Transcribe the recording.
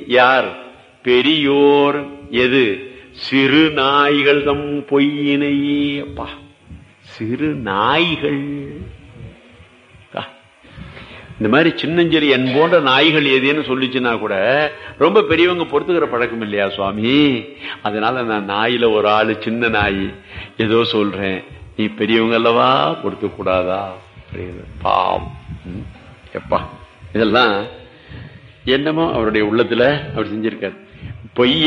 யார் பெரியோர் எது சிறு நாய்கள் தம் பொய்யினையே அப்பா சிறு நாய்கள் ஆ. இந்த மாதிரி சின்னஞ்செறி என் போன்ற நாய்கள் எதுன்னு சொல்லிச்சுன்னா கூட ரொம்ப பெரியவங்க பொறுத்துக்கிற பழக்கம் இல்லையா சுவாமி அதனால நான் நாயில ஒரு ஆளு சின்ன நாய் ஏதோ சொல்றேன் நீ பெரியவங்க அல்லவா பொறுத்து கூடாதா அப்படிங்கிறது. பாவம் ம். எப்பா இதெல்லாம் என்னமோ அவருடைய உள்ளத்துல அவர் செஞ்சிருக்காரு பொய்